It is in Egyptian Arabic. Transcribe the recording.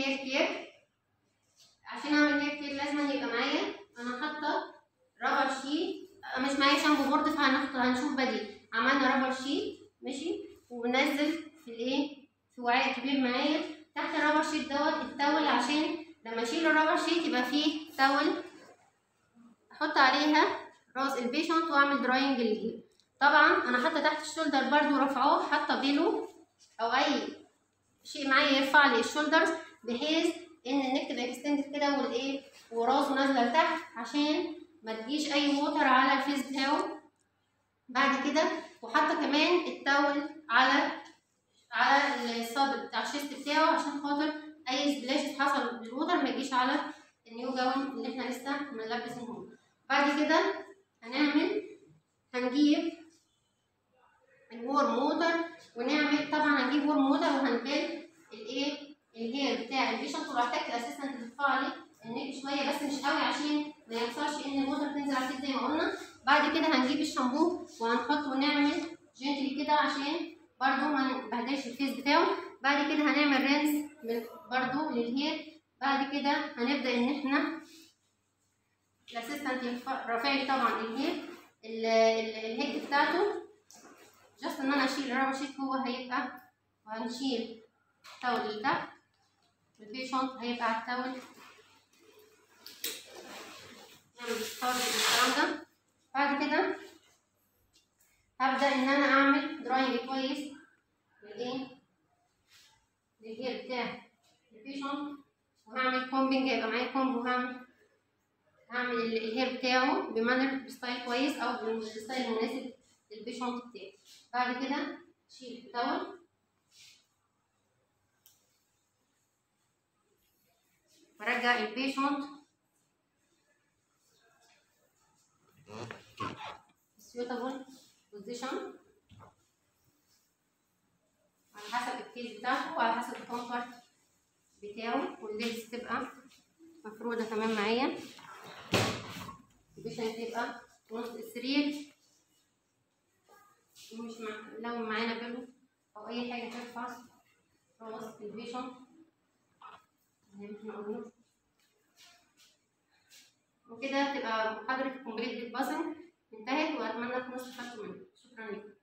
هير كير عشان اعمل هير كير لازم يبقى معايا انا حاطه رابر شيت مش معايا شامبو بورد فهناخد هنشوف بديل عملنا رابر شيت ماشي وننزل في الايه في وعاء كبير معايا تحت الرابر شيت دوت التول عشان لما اشيل الرابر شيت يبقى فيه تول احط عليها راس البيشنت واعمل دراينج للجيل طبعا انا حاطه تحت الشولدر برضو رافعاه حاطه بيلو او اي شيء معايا يرفع لي الشولدرز بحيث ان النك تبقى اكستندد كده والايه وراسه نازله لتحت عشان ما تجيش اي ووتر على الفيس بتاعه بعد كده وحاطه كمان التاول على على الصاب بتاع الشيست بتاعه عشان خاطر اي سبلاش حصل بالووتر ما يجيش على النيو جاون اللي احنا لسه ملبسينه بعد كده هنعمل هنجيب الورم ووتر ونعمل طبعا هنجيب ورم ووتر وهنبل الايه الهير بتاع البيشنت وبحتاج الاسيستنت ترفع لي النيك شويه بس مش قوي عشان ما يحصلش ان الووتر تنزل على الفيس زي ما قلنا بعد كده هنجيب الشامبو وهنحط ونعمل جنتلي كده عشان برضو ما نبهدلش الفيس بتاعه بعد كده هنعمل رينس برضو للهير بعد كده هنبدا ان احنا الاسيستنت رافع لي طبعا الهير الهيد بتاعته جاست ان انا اشيل الرابر شيت هو هيبقى وهنشيل التاول لتحت البيشنت هيبقى على التاول نعمل ستارت بالكلام ده بعد كده هبدأ إن أنا أعمل دراينج كويس للإيه؟ للهير بتاع البيشنت وهعمل كومبنج هيبقى معايا كومب وهعمل هعمل الهير بتاعه بمانر بستايل كويس أو بالستايل المناسب للبيشنت بتاعي بعد كده أشيل التاول وأرجع البيشنت suitable بوزيشن على حسب الكيس بتاعته وعلى حسب الكومفورت بتاعه واللبس تبقى مفرودة كمان معايا البيشن تبقى في نص السرير مش مع... لو معانا بلو أو أي حاجة ترفع راس البيشن زي ما احنا قلنا وكده تبقى محاضرة كومبليت باسنج انتهت وأتمنى تكونوا استفدتوا منها شكرا لكم